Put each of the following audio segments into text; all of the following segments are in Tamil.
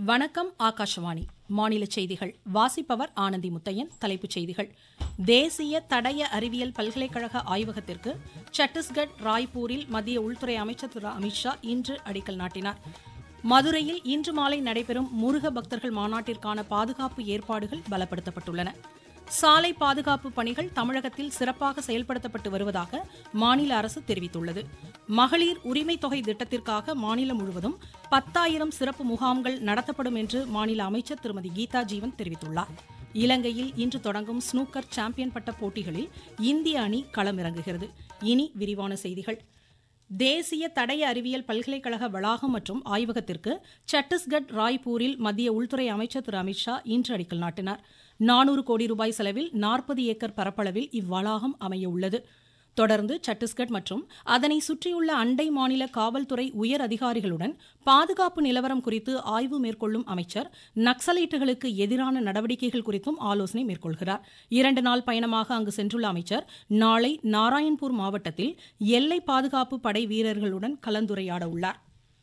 வணக்கம் ஆகாஷவாணி மாநில செய்திகள் வாசிப்பவர் ஆனந்தி முத்தையன் தலைப்புச் செய்திகள் தேசிய தடய அறிவியல் பல்கலைக்கழக ஆய்வகத்திற்கு சத்தீஸ்கட் ராய்ப்பூரில் மத்திய உள்துறை அமைச்சர் திரு அமித்ஷா இன்று அடிக்கல் நாட்டினார் மதுரையில் இன்று மாலை நடைபெறும் முருக பக்தர்கள் மாநாட்டிற்கான பாதுகாப்பு ஏற்பாடுகள் பலப்படுத்தப்பட்டுள்ளன சாலை பாதுகாப்பு பணிகள் தமிழகத்தில் சிறப்பாக செயல்படுத்தப்பட்டு வருவதாக மாநில அரசு தெரிவித்துள்ளது மகளிர் உரிமை தொகை திட்டத்திற்காக மாநிலம் முழுவதும் பத்தாயிரம் சிறப்பு முகாம்கள் நடத்தப்படும் என்று மாநில அமைச்சர் திருமதி கீதா ஜீவன் தெரிவித்துள்ளார் இலங்கையில் இன்று தொடங்கும் ஸ்னூக்கர் சாம்பியன் பட்ட போட்டிகளில் இந்திய அணி களமிறங்குகிறது இனி விரிவான செய்திகள் தேசிய தடய அறிவியல் பல்கலைக்கழக வளாகம் மற்றும் ஆய்வகத்திற்கு சத்தீஸ்கட் ராய்ப்பூரில் மத்திய உள்துறை அமைச்சர் திரு அமித்ஷா இன்று அடிக்கல் நாட்டினார் நானூறு கோடி ரூபாய் செலவில் நாற்பது ஏக்கர் பரப்பளவில் இவ்வளாகம் அமைய உள்ளது தொடர்ந்து சத்தீஸ்கட் மற்றும் அதனை சுற்றியுள்ள அண்டை மாநில காவல்துறை உயர் அதிகாரிகளுடன் பாதுகாப்பு நிலவரம் குறித்து ஆய்வு மேற்கொள்ளும் அமைச்சர் நக்சலைட்டுகளுக்கு எதிரான நடவடிக்கைகள் குறித்தும் ஆலோசனை மேற்கொள்கிறார் இரண்டு நாள் பயணமாக அங்கு சென்றுள்ள அமைச்சர் நாளை நாராயண்பூர் மாவட்டத்தில் எல்லை பாதுகாப்பு படை வீரர்களுடன் கலந்துரையாட உள்ளார்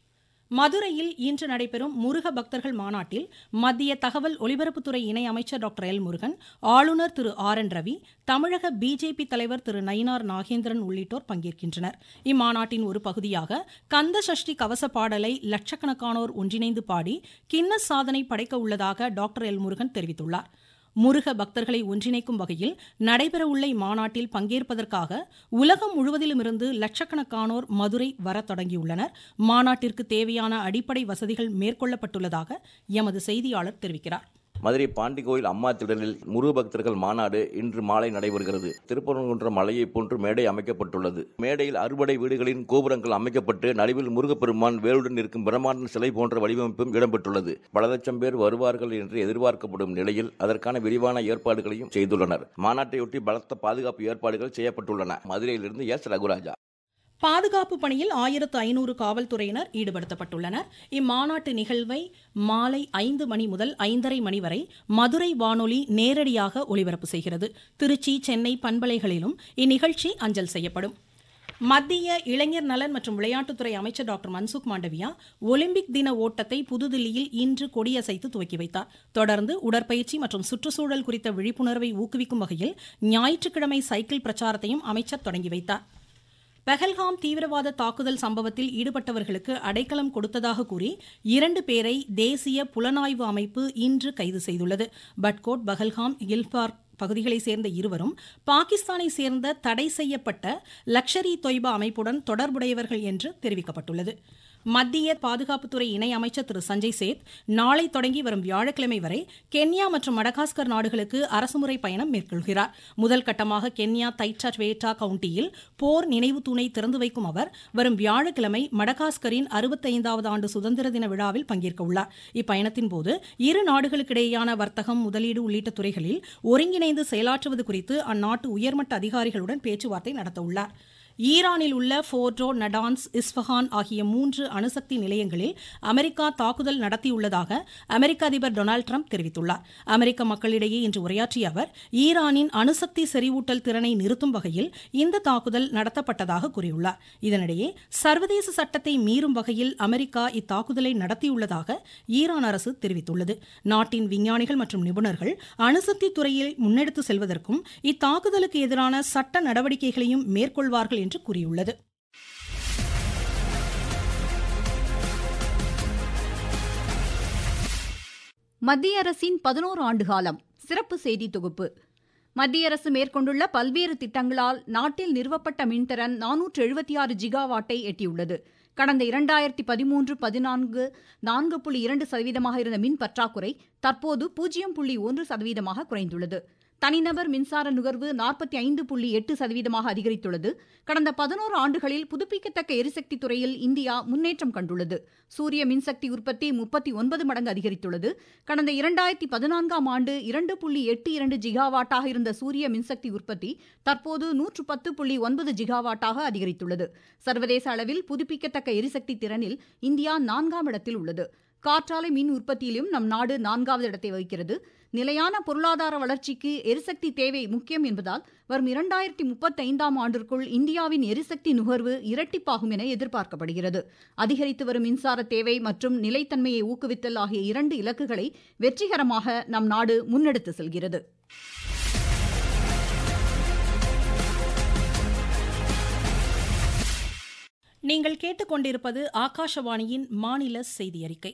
மதுரையில் இன்று நடைபெறும் முருக பக்தர்கள் மாநாட்டில் மத்திய தகவல் ஒலிபரப்புத்துறை இணை அமைச்சர் டாக்டர் எல் முருகன் ஆளுநர் திரு ஆர் என் ரவி தமிழக பிஜேபி தலைவர் திரு நயினார் நாகேந்திரன் உள்ளிட்டோர் பங்கேற்கின்றனர் இம்மாநாட்டின் ஒரு பகுதியாக கந்த சஷ்டி கவச பாடலை லட்சக்கணக்கானோர் ஒன்றிணைந்து பாடி கின்னஸ் சாதனை படைக்க உள்ளதாக டாக்டர் எல் முருகன் தெரிவித்துள்ளார் முருக பக்தர்களை ஒன்றிணைக்கும் வகையில் நடைபெறவுள்ள இம்மாநாட்டில் பங்கேற்பதற்காக உலகம் முழுவதிலுமிருந்து லட்சக்கணக்கானோர் மதுரை வரத் தொடங்கியுள்ளனர் மாநாட்டிற்கு தேவையான அடிப்படை வசதிகள் மேற்கொள்ளப்பட்டுள்ளதாக எமது செய்தியாளர் தெரிவிக்கிறார் மதுரை பாண்டி கோயில் அம்மா திடலில் முருக பக்தர்கள் மாநாடு இன்று மாலை நடைபெறுகிறது திருப்பரங்குன்றம் மலையை போன்று மேடை அமைக்கப்பட்டுள்ளது மேடையில் அறுபடை வீடுகளின் கோபுரங்கள் அமைக்கப்பட்டு நடுவில் முருகப்பெருமான் வேலுடன் இருக்கும் பிரம்மாண்ட சிலை போன்ற வடிவமைப்பும் இடம்பெற்றுள்ளது பல லட்சம் பேர் வருவார்கள் என்று எதிர்பார்க்கப்படும் நிலையில் அதற்கான விரிவான ஏற்பாடுகளையும் செய்துள்ளனர் மாநாட்டையொட்டி பலத்த பாதுகாப்பு ஏற்பாடுகள் செய்யப்பட்டுள்ளன மதுரையிலிருந்து எஸ் ரகுராஜா பாதுகாப்பு பணியில் ஆயிரத்து ஐநூறு காவல்துறையினர் ஈடுபடுத்தப்பட்டுள்ளனர் இம்மாநாட்டு நிகழ்வை மாலை ஐந்து மணி முதல் ஐந்தரை மணி வரை மதுரை வானொலி நேரடியாக ஒலிபரப்பு செய்கிறது திருச்சி சென்னை பண்பலைகளிலும் இந்நிகழ்ச்சி அஞ்சல் செய்யப்படும் மத்திய இளைஞர் நலன் மற்றும் விளையாட்டுத்துறை அமைச்சர் டாக்டர் மன்சுக் மாண்டவியா ஒலிம்பிக் தின ஓட்டத்தை புதுதில்லியில் இன்று கொடியசைத்து துவக்கி வைத்தார் தொடர்ந்து உடற்பயிற்சி மற்றும் சுற்றுச்சூழல் குறித்த விழிப்புணர்வை ஊக்குவிக்கும் வகையில் ஞாயிற்றுக்கிழமை சைக்கிள் பிரச்சாரத்தையும் அமைச்சர் தொடங்கி வைத்தார் பெஹல்காம் தீவிரவாத தாக்குதல் சம்பவத்தில் ஈடுபட்டவர்களுக்கு அடைக்கலம் கொடுத்ததாக கூறி இரண்டு பேரை தேசிய புலனாய்வு அமைப்பு இன்று கைது செய்துள்ளது பட்கோட் பஹல்காம் இல்பார் பகுதிகளை சேர்ந்த இருவரும் பாகிஸ்தானை சேர்ந்த தடை செய்யப்பட்ட லக்ஷர் இ தொய்பா அமைப்புடன் தொடர்புடையவர்கள் என்று தெரிவிக்கப்பட்டுள்ளது மத்திய பாதுகாப்புத்துறை இணை அமைச்சர் திரு சஞ்சய் சேத் நாளை தொடங்கி வரும் வியாழக்கிழமை வரை கென்யா மற்றும் மடகாஸ்கர் நாடுகளுக்கு அரசுமுறை பயணம் மேற்கொள்கிறார் முதல் கட்டமாக கென்யா தைட்டாவேட்டா கவுண்டியில் போர் நினைவு தூணை திறந்து வைக்கும் அவர் வரும் வியாழக்கிழமை மடகாஸ்கரின் அறுபத்தைந்தாவது ஆண்டு சுதந்திர தின விழாவில் பங்கேற்க உள்ளார் இப்பயணத்தின் போது இரு நாடுகளுக்கிடையேயான வர்த்தகம் முதலீடு உள்ளிட்ட துறைகளில் ஒருங்கிணைந்து செயலாற்றுவது குறித்து அந்நாட்டு உயர்மட்ட அதிகாரிகளுடன் பேச்சுவார்த்தை நடத்த உள்ளார் ஈரானில் உள்ள ஃபோர்டோ நடான்ஸ் இஸ்ஃபஹான் ஆகிய மூன்று அணுசக்தி நிலையங்களில் அமெரிக்கா தாக்குதல் நடத்தியுள்ளதாக அமெரிக்க அதிபர் டொனால்டு ட்ரம்ப் தெரிவித்துள்ளார் அமெரிக்க மக்களிடையே இன்று உரையாற்றிய அவர் ஈரானின் அணுசக்தி செறிவூட்டல் திறனை நிறுத்தும் வகையில் இந்த தாக்குதல் நடத்தப்பட்டதாக கூறியுள்ளார் இதனிடையே சர்வதேச சட்டத்தை மீறும் வகையில் அமெரிக்கா இத்தாக்குதலை நடத்தியுள்ளதாக ஈரான் அரசு தெரிவித்துள்ளது நாட்டின் விஞ்ஞானிகள் மற்றும் நிபுணர்கள் அணுசக்தி துறையில் முன்னெடுத்து செல்வதற்கும் இத்தாக்குதலுக்கு எதிரான சட்ட நடவடிக்கைகளையும் மேற்கொள்வார்கள் என்று கூறியுள்ளது மத்திய அரசின் பதினோரு ஆண்டு காலம் சிறப்பு செய்தி தொகுப்பு மத்திய அரசு மேற்கொண்டுள்ள பல்வேறு திட்டங்களால் நாட்டில் நிறுவப்பட்ட மின்திறன் நானூற்று எழுபத்தி ஆறு ஜிகாவாட்டை எட்டியுள்ளது கடந்த இரண்டாயிரத்தி பதிமூன்று பதினான்கு நான்கு புள்ளி இரண்டு சதவீதமாக இருந்த மின் பற்றாக்குறை தற்போது பூஜ்ஜியம் புள்ளி ஒன்று சதவீதமாக குறைந்துள்ளது தனிநபர் மின்சார நுகர்வு நாற்பத்தி ஐந்து புள்ளி எட்டு சதவீதமாக அதிகரித்துள்ளது கடந்த பதினோரு ஆண்டுகளில் புதுப்பிக்கத்தக்க எரிசக்தி துறையில் இந்தியா முன்னேற்றம் கண்டுள்ளது சூரிய மின்சக்தி உற்பத்தி முப்பத்தி ஒன்பது மடங்கு அதிகரித்துள்ளது கடந்த இரண்டாயிரத்தி பதினான்காம் ஆண்டு இரண்டு புள்ளி எட்டு இரண்டு ஜிகாவாட்டாக இருந்த சூரிய மின்சக்தி உற்பத்தி தற்போது நூற்று பத்து புள்ளி ஒன்பது ஜிகாவாட்டாக அதிகரித்துள்ளது சர்வதேச அளவில் புதுப்பிக்கத்தக்க எரிசக்தி திறனில் இந்தியா நான்காம் இடத்தில் உள்ளது காற்றாலை மின் உற்பத்தியிலும் நம் நாடு நான்காவது இடத்தை வகிக்கிறது நிலையான பொருளாதார வளர்ச்சிக்கு எரிசக்தி தேவை முக்கியம் என்பதால் வரும் இரண்டாயிரத்தி முப்பத்தைந்தாம் ஆண்டிற்குள் இந்தியாவின் எரிசக்தி நுகர்வு இரட்டிப்பாகும் என எதிர்பார்க்கப்படுகிறது அதிகரித்து வரும் மின்சார தேவை மற்றும் நிலைத்தன்மையை ஊக்குவித்தல் ஆகிய இரண்டு இலக்குகளை வெற்றிகரமாக நம் நாடு முன்னெடுத்து செல்கிறது நீங்கள் கேட்டுக்கொண்டிருப்பது ஆகாஷவாணியின் மாநில செய்தி அறிக்கை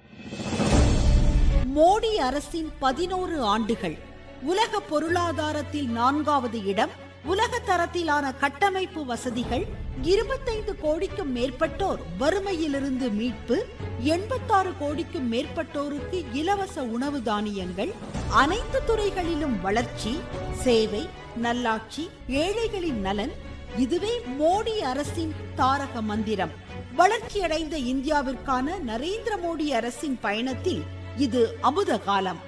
மோடி அரசின் பதினோரு ஆண்டுகள் உலக பொருளாதாரத்தில் நான்காவது இடம் உலக தரத்திலான கட்டமைப்பு வசதிகள் இருபத்தைந்து கோடிக்கும் மேற்பட்டோர் வறுமையிலிருந்து மீட்பு எண்பத்தாறு கோடிக்கும் மேற்பட்டோருக்கு இலவச உணவு தானியங்கள் அனைத்து துறைகளிலும் வளர்ச்சி சேவை நல்லாட்சி ஏழைகளின் நலன் இதுவே மோடி அரசின் தாரக மந்திரம் வளர்ச்சியடைந்த இந்தியாவிற்கான நரேந்திர மோடி அரசின் பயணத்தில் இது அமுத காலம்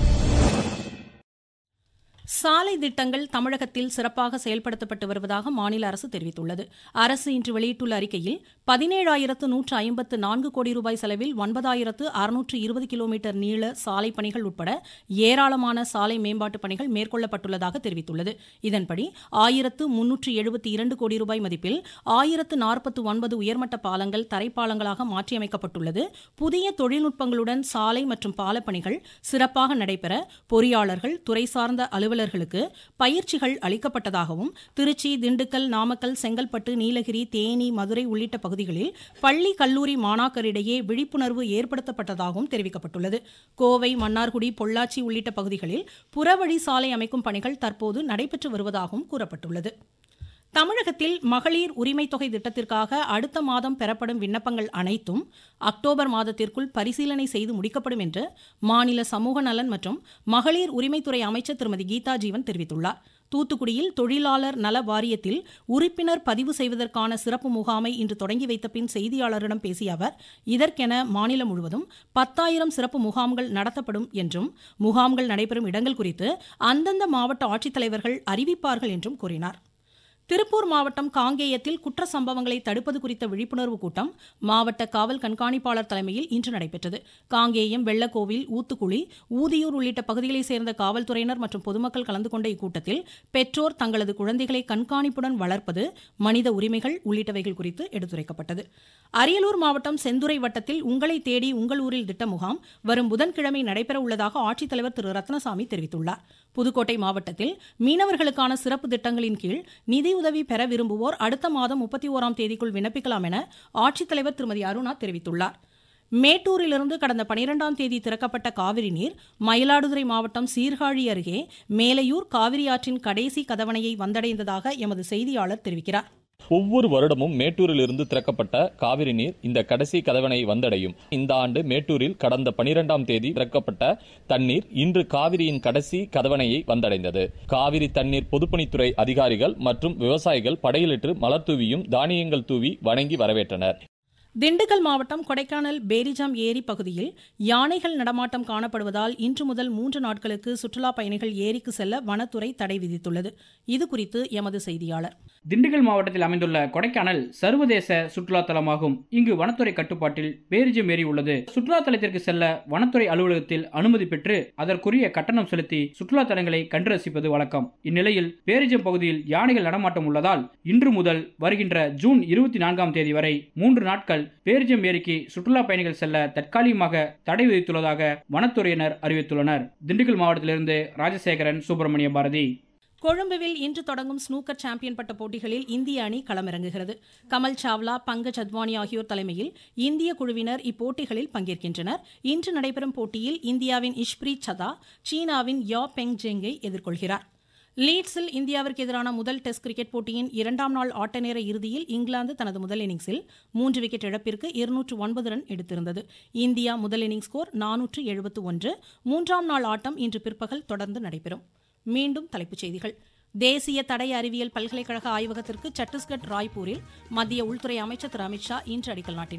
சாலை திட்டங்கள் தமிழகத்தில் சிறப்பாக செயல்படுத்தப்பட்டு வருவதாக மாநில அரசு தெரிவித்துள்ளது அரசு இன்று வெளியிட்டுள்ள அறிக்கையில் பதினேழாயிரத்து நூற்று ஐம்பத்து நான்கு கோடி ரூபாய் செலவில் ஒன்பதாயிரத்து அறுநூற்று இருபது கிலோமீட்டர் நீள சாலை பணிகள் உட்பட ஏராளமான சாலை மேம்பாட்டு பணிகள் மேற்கொள்ளப்பட்டுள்ளதாக தெரிவித்துள்ளது இதன்படி ஆயிரத்து முன்னூற்று எழுபத்தி இரண்டு கோடி ரூபாய் மதிப்பில் ஆயிரத்து நாற்பத்து ஒன்பது உயர்மட்ட பாலங்கள் தரைப்பாலங்களாக மாற்றியமைக்கப்பட்டுள்ளது புதிய தொழில்நுட்பங்களுடன் சாலை மற்றும் பாலப்பணிகள் சிறப்பாக நடைபெற பொறியாளர்கள் துறை சார்ந்த அலுவலர் அலுவலர்களுக்கு பயிற்சிகள் அளிக்கப்பட்டதாகவும் திருச்சி திண்டுக்கல் நாமக்கல் செங்கல்பட்டு நீலகிரி தேனி மதுரை உள்ளிட்ட பகுதிகளில் பள்ளி கல்லூரி மாணாக்கரிடையே விழிப்புணர்வு ஏற்படுத்தப்பட்டதாகவும் தெரிவிக்கப்பட்டுள்ளது கோவை மன்னார்குடி பொள்ளாச்சி உள்ளிட்ட பகுதிகளில் புறவழி சாலை அமைக்கும் பணிகள் தற்போது நடைபெற்று வருவதாகவும் கூறப்பட்டுள்ளது தமிழகத்தில் மகளிர் உரிமைத் தொகை திட்டத்திற்காக அடுத்த மாதம் பெறப்படும் விண்ணப்பங்கள் அனைத்தும் அக்டோபர் மாதத்திற்குள் பரிசீலனை செய்து முடிக்கப்படும் என்று மாநில சமூக நலன் மற்றும் மகளிர் உரிமைத்துறை அமைச்சர் திருமதி கீதா ஜீவன் தெரிவித்துள்ளார் தூத்துக்குடியில் தொழிலாளர் நல வாரியத்தில் உறுப்பினர் பதிவு செய்வதற்கான சிறப்பு முகாமை இன்று தொடங்கி வைத்த பின் செய்தியாளரிடம் பேசிய அவர் இதற்கென மாநிலம் முழுவதும் பத்தாயிரம் சிறப்பு முகாம்கள் நடத்தப்படும் என்றும் முகாம்கள் நடைபெறும் இடங்கள் குறித்து அந்தந்த மாவட்ட ஆட்சித்தலைவர்கள் அறிவிப்பார்கள் என்றும் கூறினார் திருப்பூர் மாவட்டம் காங்கேயத்தில் குற்ற சம்பவங்களை தடுப்பது குறித்த விழிப்புணர்வு கூட்டம் மாவட்ட காவல் கண்காணிப்பாளர் தலைமையில் இன்று நடைபெற்றது காங்கேயம் வெள்ளக்கோவில் ஊத்துக்குழி ஊதியூர் உள்ளிட்ட பகுதிகளைச் சேர்ந்த காவல்துறையினர் மற்றும் பொதுமக்கள் கலந்து கொண்ட இக்கூட்டத்தில் பெற்றோர் தங்களது குழந்தைகளை கண்காணிப்புடன் வளர்ப்பது மனித உரிமைகள் உள்ளிட்டவைகள் குறித்து எடுத்துரைக்கப்பட்டது அரியலூர் மாவட்டம் செந்துறை வட்டத்தில் உங்களை தேடி உங்கள் ஊரில் திட்ட முகாம் வரும் புதன்கிழமை நடைபெற உள்ளதாக ஆட்சித்தலைவர் திரு ரத்னசாமி தெரிவித்துள்ளார் புதுக்கோட்டை மாவட்டத்தில் மீனவர்களுக்கான சிறப்பு திட்டங்களின் கீழ் நிதியுதவி பெற விரும்புவோர் அடுத்த மாதம் முப்பத்தி ஓராம் தேதிக்குள் விண்ணப்பிக்கலாம் என ஆட்சித்தலைவர் திருமதி அருணா தெரிவித்துள்ளார் மேட்டூரிலிருந்து கடந்த பனிரெண்டாம் தேதி திறக்கப்பட்ட காவிரி நீர் மயிலாடுதுறை மாவட்டம் சீர்காழி அருகே மேலையூர் காவிரி ஆற்றின் கடைசி கதவணையை வந்தடைந்ததாக எமது செய்தியாளர் தெரிவிக்கிறார் ஒவ்வொரு வருடமும் மேட்டூரிலிருந்து திறக்கப்பட்ட காவிரி நீர் இந்த கடைசி கதவணை வந்தடையும் இந்த ஆண்டு மேட்டூரில் கடந்த பனிரெண்டாம் தேதி திறக்கப்பட்ட தண்ணீர் இன்று காவிரியின் கடைசி கதவணையை வந்தடைந்தது காவிரி தண்ணீர் பொதுப்பணித்துறை அதிகாரிகள் மற்றும் விவசாயிகள் படையிலிட்டு மலர் தூவியும் தானியங்கள் தூவி வணங்கி வரவேற்றனர் திண்டுக்கல் மாவட்டம் கொடைக்கானல் பேரிஜாம் ஏரி பகுதியில் யானைகள் நடமாட்டம் காணப்படுவதால் இன்று முதல் மூன்று நாட்களுக்கு சுற்றுலா பயணிகள் ஏரிக்கு செல்ல வனத்துறை தடை விதித்துள்ளது இது குறித்து எமது செய்தியாளர் திண்டுக்கல் மாவட்டத்தில் அமைந்துள்ள கொடைக்கானல் சர்வதேச சுற்றுலா தலமாகும் இங்கு வனத்துறை கட்டுப்பாட்டில் பேரிஜம் ஏரி உள்ளது சுற்றுலா தலத்திற்கு செல்ல வனத்துறை அலுவலகத்தில் அனுமதி பெற்று அதற்குரிய கட்டணம் செலுத்தி சுற்றுலா தலங்களை கண்டு ரசிப்பது வழக்கம் இந்நிலையில் பேரிஜம் பகுதியில் யானைகள் நடமாட்டம் உள்ளதால் இன்று முதல் வருகின்ற ஜூன் இருபத்தி நான்காம் தேதி வரை மூன்று நாட்கள் பேரிஜம் ஏரிக்கு சுற்றுலா பயணிகள் செல்ல தற்காலிகமாக தடை விதித்துள்ளதாக வனத்துறையினர் அறிவித்துள்ளனர் திண்டுக்கல் மாவட்டத்திலிருந்து ராஜசேகரன் சுப்பிரமணிய பாரதி கொழும்புவில் இன்று தொடங்கும் ஸ்னூக்கர் சாம்பியன் பட்ட போட்டிகளில் இந்திய அணி களமிறங்குகிறது கமல் சாவ்லா பங்கஜ் அத்வானி ஆகியோர் தலைமையில் இந்திய குழுவினர் இப்போட்டிகளில் பங்கேற்கின்றனர் இன்று நடைபெறும் போட்டியில் இந்தியாவின் இஷ்பிரீத் சதா சீனாவின் யா பெங் ஜெங்கை எதிர்கொள்கிறார் லீட்ஸில் இந்தியாவிற்கு எதிரான முதல் டெஸ்ட் கிரிக்கெட் போட்டியின் இரண்டாம் நாள் ஆட்ட நேர இறுதியில் இங்கிலாந்து தனது முதல் இன்னிங்ஸில் மூன்று விக்கெட் இழப்பிற்கு இருநூற்று ஒன்பது ரன் எடுத்திருந்தது இந்தியா முதல் இன்னிங்ஸ் ஸ்கோர் நானூற்று எழுபத்து ஒன்று மூன்றாம் நாள் ஆட்டம் இன்று பிற்பகல் தொடர்ந்து நடைபெறும் மீண்டும் தலைப்புச் செய்திகள் தேசிய தடய அறிவியல் பல்கலைக்கழக ஆய்வகத்திற்கு சத்தீஸ்கட் ராய்ப்பூரில் மத்திய உள்துறை அமைச்சர் திரு அமித்ஷா இன்று அடிக்கல் நாட்டினார்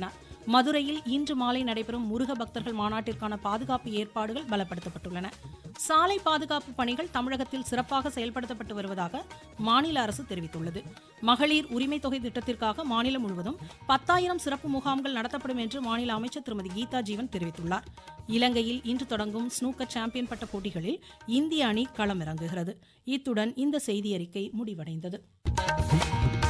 மதுரையில் இன்று மாலை நடைபெறும் முருக பக்தர்கள் மாநாட்டிற்கான பாதுகாப்பு ஏற்பாடுகள் பலப்படுத்தப்பட்டுள்ளன சாலை பாதுகாப்பு பணிகள் தமிழகத்தில் சிறப்பாக செயல்படுத்தப்பட்டு வருவதாக மாநில அரசு தெரிவித்துள்ளது மகளிர் உரிமை தொகை திட்டத்திற்காக மாநிலம் முழுவதும் பத்தாயிரம் சிறப்பு முகாம்கள் நடத்தப்படும் என்று மாநில அமைச்சர் திருமதி கீதா ஜீவன் தெரிவித்துள்ளார் இலங்கையில் இன்று தொடங்கும் ஸ்னூக்கர் சாம்பியன் பட்ட போட்டிகளில் இந்திய அணி களமிறங்குகிறது இத்துடன் இந்த செய்தியறிக்கை முடிவடைந்தது